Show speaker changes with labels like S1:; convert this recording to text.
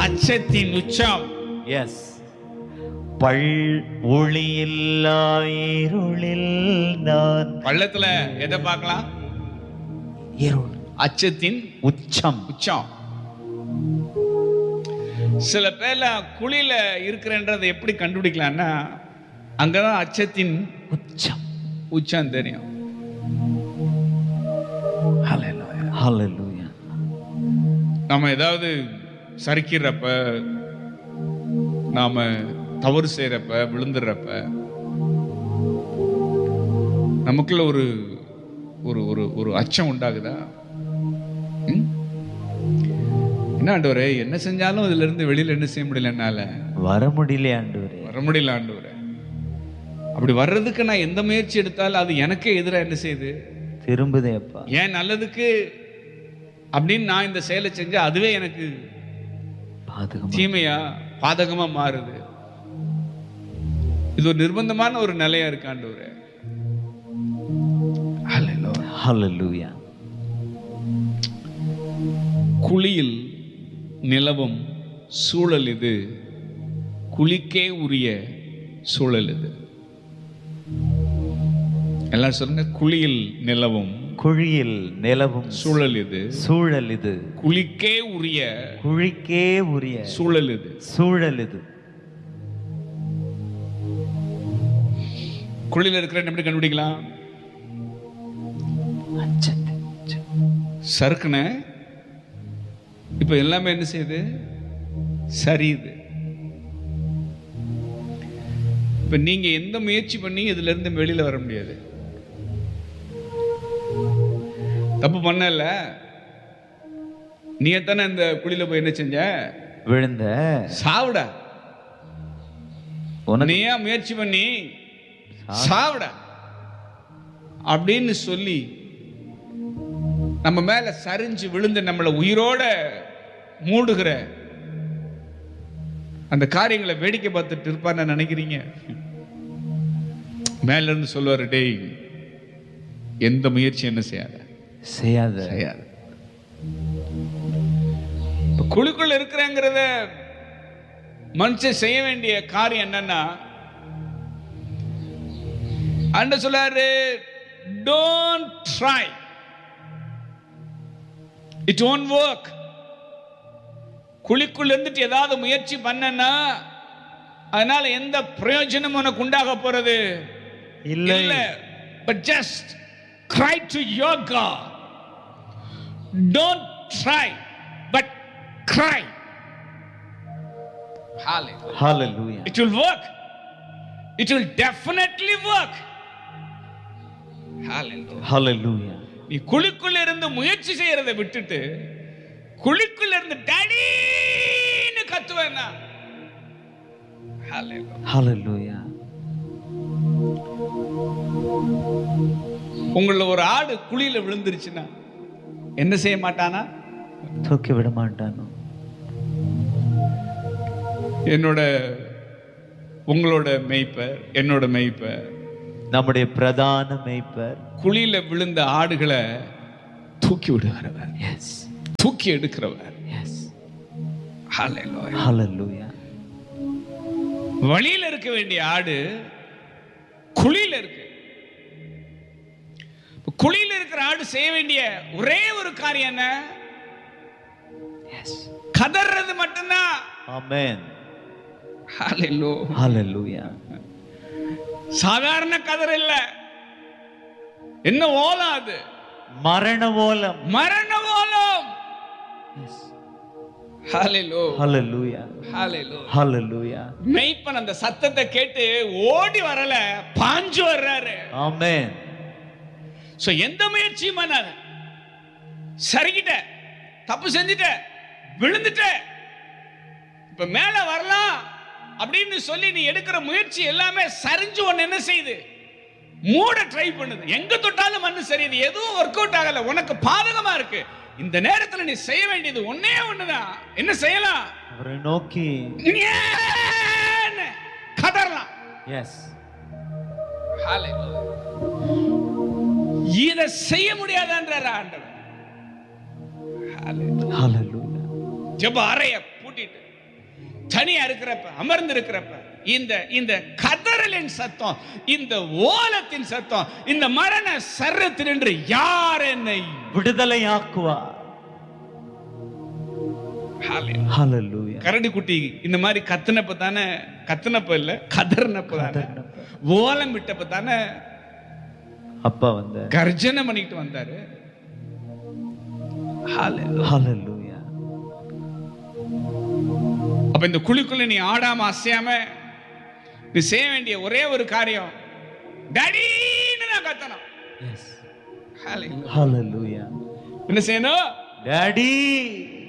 S1: அச்சத்தின் உச்சம்
S2: எஸ் பள் ஒளியில்லா இருளில் நான்
S1: பள்ளத்துல எதை பார்க்கலாம்
S2: இருள்
S1: அச்சத்தின்
S2: உச்சம்
S1: உச்சம் சில பேர்ல குழியில இருக்கிறன்றதை எப்படி கண்டுபிடிக்கலாம்னா அங்கதான் அச்சத்தின்
S2: உச்சம்
S1: உச்சம் தெரியும்
S2: ஹalleluya
S1: நம்ம ஏதாவது சறுக்கிறப்ப நாம தவறு செய்யறப்ப விழுந்துடுறப்ப நமக்குள்ள ஒரு ஒரு ஒரு ஒரு அச்சம் உண்டாகுதா ம்? என்ன ஆண்டவரே என்ன செஞ்சாலும் இதுல இருந்து வெளியில என்ன செய்ய முடியல என்னால
S2: வர முடியல ஆண்டவரே
S1: வர முடியல ஆண்டவரே அப்படி வர்றதுக்கு நான் எந்த முயற்சி எடுத்தாலும் அது எனக்கே எதிராக என்ன செய்யுது
S2: திரும்புதே அப்பா
S1: ஏன் நல்லதுக்கு அப்படின்னு நான் இந்த செயலை செஞ்சா அதுவே எனக்கு
S2: பாதுகாமா
S1: தீமையா பாதகமா மாறுது இது ஒரு நிர்பந்தமான ஒரு நிலையா இருக்கு ஆண்டவரே
S2: ஹalleluya
S1: குழியில் நிலவும் சூழல் இது குழிக்கே உரிய சூழல் இது எல்லாரும் சொல்லுங்க குழியில் நிலவும்
S2: குழியில் நிலவும்
S1: சூழல் இது
S2: சூழல் இது
S1: குழிக்கே உரிய
S2: குழிக்கே உரிய
S1: சூழல் இது
S2: சூழல் இது
S1: குழியில் இருக்கிற எப்படி கண்டுபிடிக்கலாம்
S2: அச்சத்தின் உச்சம்.
S1: சறுக்குன இப்ப எல்லாமே என்ன செய்யுது சரியுது இப்ப நீங்க எந்த முயற்சி பண்ணி இதுல இருந்து வெளியில வர முடியாது தப்பு பண்ணல நீ தானே இந்த குழியில போய் என்ன செஞ்ச
S2: விழுந்த
S1: சாவுடா
S2: உனக்கு
S1: நீ ஏன் முயற்சி பண்ணி சாவுடா அப்படின்னு சொல்லி நம்ம மேல சரிஞ்சு விழுந்து நம்மளை உயிரோட மூடுகிற அந்த காரியங்களை வேடிக்கை பார்த்துட்டு இருப்பான்னு நினைக்கிறீங்க மேல இருந்து சொல்லுவாரு டேய் எந்த முயற்சி என்ன செய்யாத
S2: செய்யாத
S1: செய்யாது இப்ப குழுக்குள்ள இருக்கிறேங்கிறத மனுஷன் செய்ய வேண்டிய காரியம் என்னன்னா அண்ட சொல்லாரு don't try it won't work குழிக்குள்ள இருந்துட்டு ஏதாவது முயற்சி பண்ணனா அதனால எந்த பிரயோஜனமும் உனக்கு உண்டாக போறது
S2: இல்லை
S1: இல்ல but just cry to your God. Don't try, but cry. Hallelujah.
S2: Hallelujah
S1: It will work. It will definitely work. Hallelujah.
S2: ஹalleluya
S1: நீ குழிக்குள்ள இருந்து முயற்சி செய்யறதை விட்டுட்டு குழிக்குள்ள இருந்து டடின்னு கத்துவேன்னா Hallelujah.
S2: ஹalleluya
S1: உங்கள ஒரு ஆடு குழியில விழுந்துருச்சுன்னா என்ன செய்ய மாட்டானா
S2: தூக்கி விட மாட்டானோ
S1: என்னோட உங்களோட மெய்ப்பர் என்னோட மெய்ப்பர்
S2: நம்முடைய பிரதான மேய்ப்பர்
S1: குழியில விழுந்த ஆடுகளை தூக்கி விடுகிறவர்
S2: எஸ்
S1: தூக்கி எடுக்கிறவர்
S2: எஸ்
S1: Hallelujah.
S2: ஹalleluya
S1: வழியில இருக்க வேண்டிய ஆடு குழியில இருக்கு இப்ப குழியில இருக்கிற ஆடு செய்ய வேண்டிய ஒரே ஒரு காரியம் என்ன
S2: எஸ்
S1: கதறது மட்டும்தான்
S2: ஆமென்
S1: Hallelujah.
S2: ஹalleluya
S1: சாதாரண கதர் இல்ல என்ன ஓலம் அது
S2: மரண ஓலம்
S1: மரண ஓலம் Hallelujah.
S2: ஹalleluya
S1: Hallelujah.
S2: ஹalleluya
S1: மெய்ப்பன் அந்த சத்தத்தை கேட்டு ஓடி வரல பாஞ்சு வர்றாரு
S2: ஆமென்
S1: சோ எந்த முயற்சியும் பண்ணாத சரிகிட்ட தப்பு செஞ்சுட்ட விழுந்துட்ட இப்ப மேல வரலாம் அப்படின்னு சொல்லி நீ எடுக்கிற முயற்சி எல்லாமே சரிஞ்சு ஒன்னு என்ன செய்யுது மூட ட்ரை பண்ணுது எங்க தொட்டாலும் மண்ணு சரியுது எதுவும் ஒர்க் அவுட் ஆகல உனக்கு பாதகமா இருக்கு இந்த நேரத்துல நீ செய்ய வேண்டியது ஒன்னே ஒண்ணுதான் என்ன செய்யலாம்
S2: அவரை நோக்கி
S1: ஞான்னு கதறலாம்
S2: எஸ்
S1: இத செய்ய முடியாதான்றார் ஆண்டவர் Hallelujah.
S2: ஹalleluya
S1: ஜெப அறைய பூட்டிட்டு தனியா இருக்கிறப்ப அமர்ந்து இருக்கிறப்ப இந்த இந்த கதறலின் சத்தம் இந்த ஓலத்தின் சத்தம் இந்த மரண சர்ரத்தினின்று யார் என்னை
S2: விடுதலையாக்குவார் ஹalleluya
S1: கரடி குட்டி இந்த மாதிரி கத்துனப்ப தானே கத்துனப்ப இல்ல கதறினப்ப தானே ஓலம் விட்டப்ப தானே
S2: அப்பா வந்த
S1: கர்ஜனை பண்ணிட்டு வந்தாரு
S2: ஹalleluya
S1: அப்ப இந்த குழிக்குள்ள நீ ஆடாம அசையாம நீ செய்ய வேண்டிய ஒரே ஒரு காரியம் டடின்னு நான் கத்தணும்
S2: எஸ்
S1: Hallelujah.
S2: ஹalleluya
S1: என்ன செய்யணும்
S2: டாடி